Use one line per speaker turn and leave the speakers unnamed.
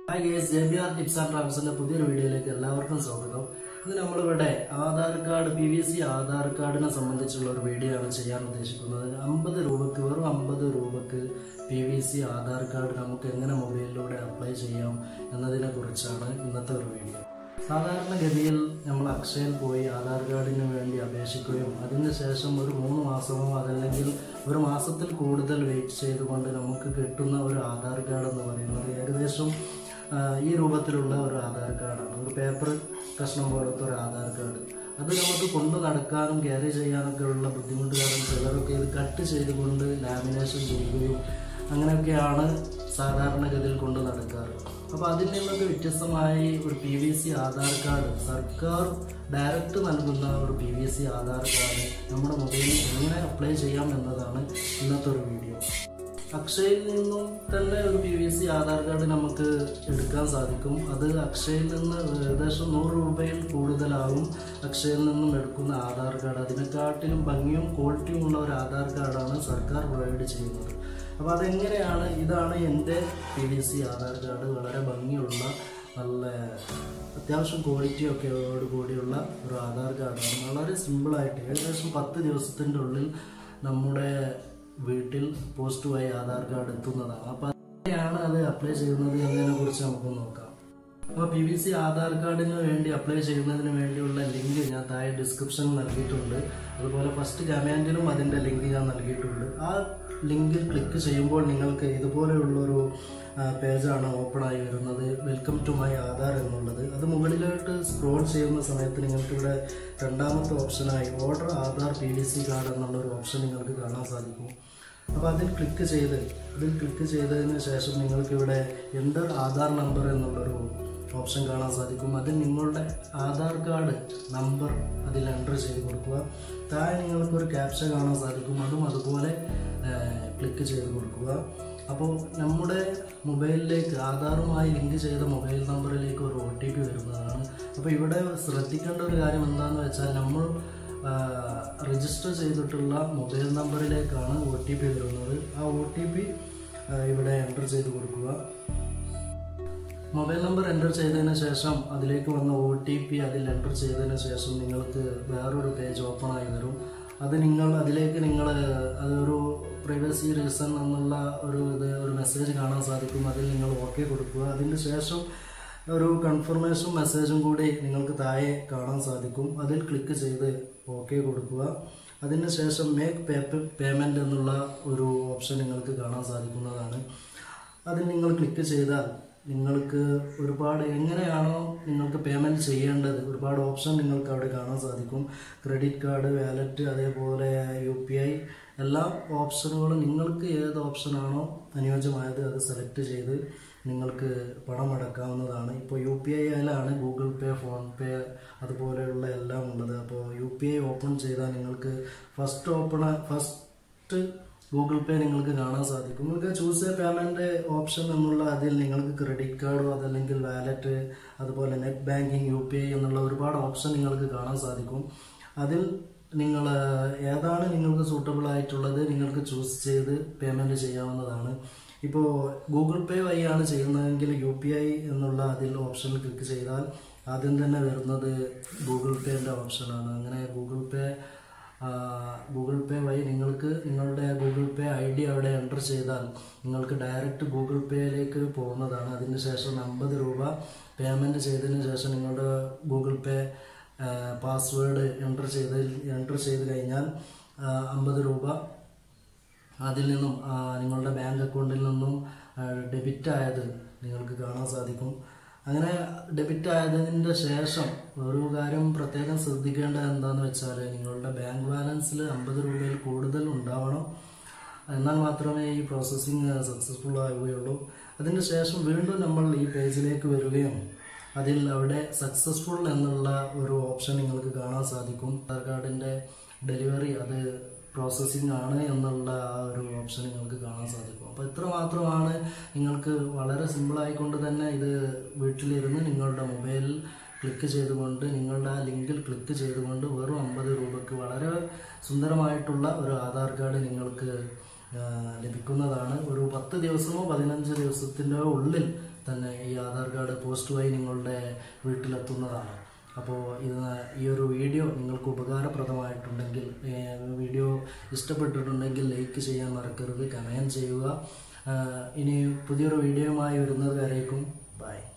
hi guys J B R tips and ട്രാവൽസിന്റെ പുതിയൊരു വീഡിയോയിലേക്ക് എല്ലാവർക്കും സ്വാഗതം ഇന്ന് നമ്മളിവിടെ Aadhaar card P V C Aadhaar കാർഡിനെ സംബന്ധിച്ചുള്ള ഒരു വീഡിയോ ആണ് ചെയ്യാൻ ഉദ്ദേശിക്കുന്നത് അമ്പത് രൂപക്ക് വെറും അമ്പത് രൂപക്ക് P V C Aadhaar card നമുക്ക് എങ്ങനെ മൊബൈലിലൂടെ അപ്ലൈ ചെയ്യാം എന്നതിനെ കുറിച്ചാണ് ഇന്നത്തെ ഒരു വീഡിയോ സാധാരണഗതിയിൽ നമ്മൾ അക്ഷയയിൽ പോയി ആധാർ കാർഡിന് വേണ്ടി അപേക്ഷിക്കുകയും അതിനുശേഷം ഒരു മൂന്ന് മാസമോ അതല്ലെങ്കിൽ ഒരു മാസത്തിൽ കൂടുതൽ വെയിറ്റ് ചെയ്തുകൊണ്ട് നമുക്ക് കിട്ടുന്ന ഒരു ആധാർ കാർഡ് എന്ന് പറയുന്നത് ഏകദേശം ആ, ഈ രൂപത്തിലുള്ള ഒരു ആധാർ കാർഡാണ് ഒരു പേപ്പർ കഷ്ണം പോലത്തെ ഒരു ആധാർ കാർഡ് അത് നമുക്ക് കൊണ്ടു നടക്കാനും ക്യാരി ചെയ്യാനൊക്കെ ഉള്ള ബുദ്ധിമുട്ട് കാരണം ചിലരൊക്കെ ഇത് കട്ട് ചെയ്തുകൊണ്ട് ലാമിനേഷൻ ചെയ്യുകയും അങ്ങനെയൊക്കെയാണ് സാധാരണഗതിയിൽ കൊണ്ട് നടക്കാറ് അപ്പോൾ അതിൽ നിന്നൊക്കെ വ്യത്യസ്തമായി ഒരു P V C Aadhaar card സർക്കാർ ഡയറക്റ്റ് നൽകുന്ന ഒരു P V C Aadhaar card നമ്മുടെ മൊബൈലിൽ എങ്ങനെ അപ്ലൈ ചെയ്യാം എന്നതാണ് ഇന്നത്തെ ഒരു വീഡിയോ അക്ഷയയിൽ നിന്നും തന്നെ ഒരു P V C Aadhaar card നമുക്ക് എടുക്കാൻ സാധിക്കും അത് അക്ഷയയിൽ നിന്ന് ഏകദേശം നൂറ് രൂപയിൽ കൂടുതലാവും അക്ഷയയിൽ നിന്നും എടുക്കുന്ന ആധാർ കാർഡ് അതിനെക്കാട്ടിലും ഭംഗിയും ക്വാളിറ്റിയും ഉള്ള ഒരു ആധാർ കാർഡാണ് സർക്കാർ പ്രൊവൈഡ് ചെയ്യുന്നത് അപ്പോൾ അതെങ്ങനെയാണ് ഇതാണ് എൻ്റെ P V C Aadhaar card വളരെ ഭംഗിയുള്ള നല്ല അത്യാവശ്യം ക്വാളിറ്റി ഒക്കെ കൂടിയുള്ള ഒരു ആധാർ കാർഡാണ് വളരെ സിമ്പിളായിട്ട് ഏകദേശം പത്ത് ദിവസത്തിൻ്റെ ഉള്ളിൽ നമ്മുടെ വീട്ടിൽ പോസ്റ്റ് വഴി ആധാർ കാർഡ് എത്തുന്നതാണ് അപ്പോൾ എങ്ങനെയാണ് അത് അപ്ലൈ ചെയ്യുന്നത് എന്നതിനെ കുറിച്ച് നമുക്ക് നോക്കാം അപ്പോൾ പി വി സി ആധാർ കാർഡിന് വേണ്ടി അപ്ലൈ ചെയ്യുന്നതിന് വേണ്ടിയുള്ള ലിങ്ക് ഞാൻ താഴെ ഡിസ്ക്രിപ്ഷനിൽ നൽകിയിട്ടുണ്ട് അതുപോലെ ഫസ്റ്റ് കമാൻഡിലും അതിൻ്റെ ലിങ്ക് ഞാൻ നൽകിയിട്ടുണ്ട് ആ ലിങ്കിൽ ക്ലിക്ക് ചെയ്യുമ്പോൾ നിങ്ങൾക്ക് ഇതുപോലെയുള്ളൊരു പേജാണ് ഓപ്പൺ ആയി വരുന്നത് വെൽക്കം ടു മൈ ആധാർ എന്നുള്ളത് അത് മുകളിലോട്ട് സ്ക്രോൾ ചെയ്യുന്ന സമയത്ത് നിങ്ങൾക്ക് ഇവിടെ രണ്ടാമത്തെ ഓപ്ഷനായി order Aadhaar P V C card എന്നുള്ള ഒരു ഓപ്ഷൻ നിങ്ങൾക്ക് കാണാൻ സാധിക്കും അപ്പോൾ അതിൽ ക്ലിക്ക് ചെയ്ത് അതിൽ ക്ലിക്ക് ചെയ്തതിന് ശേഷം നിങ്ങൾക്ക് ഇവിടെ എൻ്റർ ആധാർ നമ്പർ എന്നുള്ളൊരു ഓപ്ഷൻ കാണാൻ സാധിക്കും അതിൽ നിങ്ങളുടെ ആധാർ കാർഡ് നമ്പർ അതിൽ എൻ്റർ ചെയ്ത് കൊടുക്കുക താഴെ നിങ്ങൾക്ക് ഒരു ക്യാപ്ഷ കാണാൻ സാധിക്കും അതും അതുപോലെ ക്ലിക്ക് ചെയ്ത് കൊടുക്കുക അപ്പോൾ നമ്മുടെ മൊബൈലിലേക്ക് ആധാറുമായി ലിങ്ക് ചെയ്ത മൊബൈൽ നമ്പറിലേക്ക് ഒരു ഒ ടി പി വരുന്നതാണ് അപ്പോൾ ഇവിടെ ശ്രദ്ധിക്കേണ്ട ഒരു കാര്യം എന്താണെന്ന് വെച്ചാൽ നമ്മൾ രജിസ്റ്റർ ചെയ്തിട്ടുള്ള മൊബൈൽ നമ്പറിലേക്കാണ് ഒ ടി പി വരുന്നത് ആ ഒ ടി പി ഇവിടെ എൻ്റർ ചെയ്ത് കൊടുക്കുക മൊബൈൽ നമ്പർ എൻ്റർ ചെയ്തതിന് ശേഷം അതിലേക്ക് വന്ന ഒ ടി പി അതിൽ എൻ്റർ ചെയ്തതിന് ശേഷം നിങ്ങൾക്ക് വേറൊരു പേജ് ഓപ്പൺ ആയി വരും അത് നിങ്ങൾ അതിലേക്ക് നിങ്ങൾ അതൊരു പ്രൈവസി റീസൺ എന്നുള്ള ഒരു ഇത് ഒരു മെസ്സേജ് കാണാൻ സാധിക്കും അതിൽ നിങ്ങൾ ഓക്കെ കൊടുക്കുക അതിന് ശേഷം ഒരു കൺഫർമേഷൻ മെസ്സേജും കൂടി നിങ്ങൾക്ക് താഴെ കാണാൻ സാധിക്കും അതിൽ ക്ലിക്ക് ചെയ്ത് ഓക്കെ കൊടുക്കുക അതിന് ശേഷം മേക്ക് പേപ്പർ പേയ്മെൻറ്റ് എന്നുള്ള ഒരു ഓപ്ഷൻ നിങ്ങൾക്ക് കാണാൻ സാധിക്കുന്നതാണ് അതിൽ നിങ്ങൾ ക്ലിക്ക് ചെയ്താൽ നിങ്ങൾക്ക് ഒരുപാട് എങ്ങനെയാണോ നിങ്ങൾക്ക് പേയ്മെൻറ്റ് ചെയ്യേണ്ടത് ഒരുപാട് ഓപ്ഷൻ നിങ്ങൾക്ക് അവിടെ കാണാൻ സാധിക്കും ക്രെഡിറ്റ് കാർഡ് വാലറ്റ് അതേപോലെ യു പി ഐ എല്ലാ ഓപ്ഷനുകളും നിങ്ങൾക്ക് ഏത് ഓപ്ഷനാണോ അനുയോജ്യമായത് അത് സെലക്ട് ചെയ്ത് നിങ്ങൾക്ക് പണം അടക്കാവുന്നതാണ് ഇപ്പോൾ യു പി ഐ ആയാലാണ് ഗൂഗിൾ പേ ഫോൺ പേ അതുപോലെയുള്ള എല്ലാം ഉള്ളത് അപ്പോൾ യു പി ഐ ഓപ്പൺ ചെയ്താൽ നിങ്ങൾക്ക് first open first Google Pay നിങ്ങൾക്ക് കാണാൻ സാധിക്കും നിങ്ങൾക്ക് ചൂസ് എ പേയ്മെന്റ് ഓപ്ഷൻ എന്നുള്ള അതിൽ നിങ്ങൾക്ക് ക്രെഡിറ്റ് കാർഡോ അതല്ലെങ്കിൽ വാലറ്റ് അതുപോലെ net banking U P I എന്നുള്ള ഒരുപാട് ഓപ്ഷൻ നിങ്ങൾക്ക് കാണാൻ സാധിക്കും അതിൽ നിങ്ങൾ ഏതാണ് നിങ്ങൾക്ക് സൂട്ടബിൾ ആയിട്ടുള്ളത് നിങ്ങൾക്ക് ചൂസ് ചെയ്ത് പേയ്മെന്റ് ചെയ്യാവുന്നതാണ് ഇപ്പോൾ ഗൂഗിൾ പേ വഴിയാണ് ചെയ്യുന്നതെങ്കിൽ യു പി ഐ എന്നുള്ള അതിൽ ഓപ്ഷനിൽ ക്ലിക്ക് ചെയ്താൽ ആദ്യം തന്നെ വരുന്നത് ഗൂഗിൾ പേൻ്റെ ഓപ്ഷനാണ് അങ്ങനെ ഗൂഗിൾ പേ ഗൂഗിൾ പേ വഴി നിങ്ങൾക്ക് നിങ്ങളുടെ ഗൂഗിൾ പേ ഐ ഡി അവിടെ എൻ്റർ ചെയ്താൽ നിങ്ങൾക്ക് ഡയറക്റ്റ് ഗൂഗിൾ പേയിലേക്ക് പോകുന്നതാണ് അതിന് ശേഷം അമ്പത് രൂപ പേയ്മെൻറ്റ് ചെയ്തതിന് ശേഷം നിങ്ങളുടെ ഗൂഗിൾ പേ പാസ്വേഡ് എൻ്റർ ചെയ്ത് എൻ്റർ ചെയ്ത് കഴിഞ്ഞാൽ അമ്പത് രൂപ അതിൽ നിന്നും നിങ്ങളുടെ ബാങ്ക് അക്കൗണ്ടിൽ നിന്നും ഡെബിറ്റ് ആയത് നിങ്ങൾക്ക് കാണാൻ സാധിക്കും അങ്ങനെ ഡെബിറ്റ് ആയതിൻ്റെ ശേഷം ഒരു കാര്യം പ്രത്യേകം ശ്രദ്ധിക്കേണ്ടത് എന്താണെന്ന് വെച്ചാൽ നിങ്ങളുടെ ബാങ്ക് ബാലൻസിൽ അമ്പത് രൂപയിൽ കൂടുതൽ ഉണ്ടാവണം എന്നാൽ മാത്രമേ ഈ പ്രോസസ്സിങ് സക്സസ്ഫുൾ ആവുകയുള്ളൂ അതിന് ശേഷം വീണ്ടും നമ്മൾ ഈ പേജിലേക്ക് വരികയും അതിൽ അവിടെ സക്സസ്ഫുൾ എന്നുള്ള ഒരു ഓപ്ഷൻ നിങ്ങൾക്ക് കാണാൻ സാധിക്കും ആധാർ കാർഡിൻ്റെ ഡെലിവറി അത് പ്രോസസ്സിംഗ് ആണ് എന്നുള്ള ആ ഒരു ഓപ്ഷൻ നിങ്ങൾക്ക് കാണാൻ സാധിക്കും അപ്പോൾ ഇത്ര മാത്രമാണ് നിങ്ങൾക്ക് വളരെ സിമ്പിളായിക്കൊണ്ട് തന്നെ ഇത് വീട്ടിലിരുന്ന് നിങ്ങളുടെ മൊബൈലിൽ ക്ലിക്ക് ചെയ്തുകൊണ്ട് നിങ്ങളുടെ ആ ലിങ്കിൽ ക്ലിക്ക് ചെയ്തുകൊണ്ട് വെറും അമ്പത് രൂപയ്ക്ക് വളരെ സുന്ദരമായിട്ടുള്ള ഒരു ആധാർ കാർഡ് നിങ്ങൾക്ക് ആ, ലഭിക്കുന്നതാണ് ഒരു പത്ത് ദിവസമോ പതിനഞ്ച് ദിവസത്തിൻ്റെ ഉള്ളിൽ തന്നെ ഈ ആധാർ കാർഡ് പോസ്റ്റ് വഴി നിങ്ങളുടെ വീട്ടിലെത്തുന്നതാണ് അപ്പോൾ ഇത് ഈ ഒരു വീഡിയോ നിങ്ങൾക്ക് ഉപകാരപ്രദമായിട്ടുണ്ടെങ്കിൽ ഏഹ്, വീഡിയോ ഇഷ്ടപ്പെട്ടിട്ടുണ്ടെങ്കിൽ ലൈക്ക് ചെയ്യാൻ മറക്കരുത് കമൻറ്റ് ചെയ്യുക ആഹ്, ഇനി പുതിയൊരു വീഡിയോയുമായി വരുന്നത് വരേക്കും ബൈ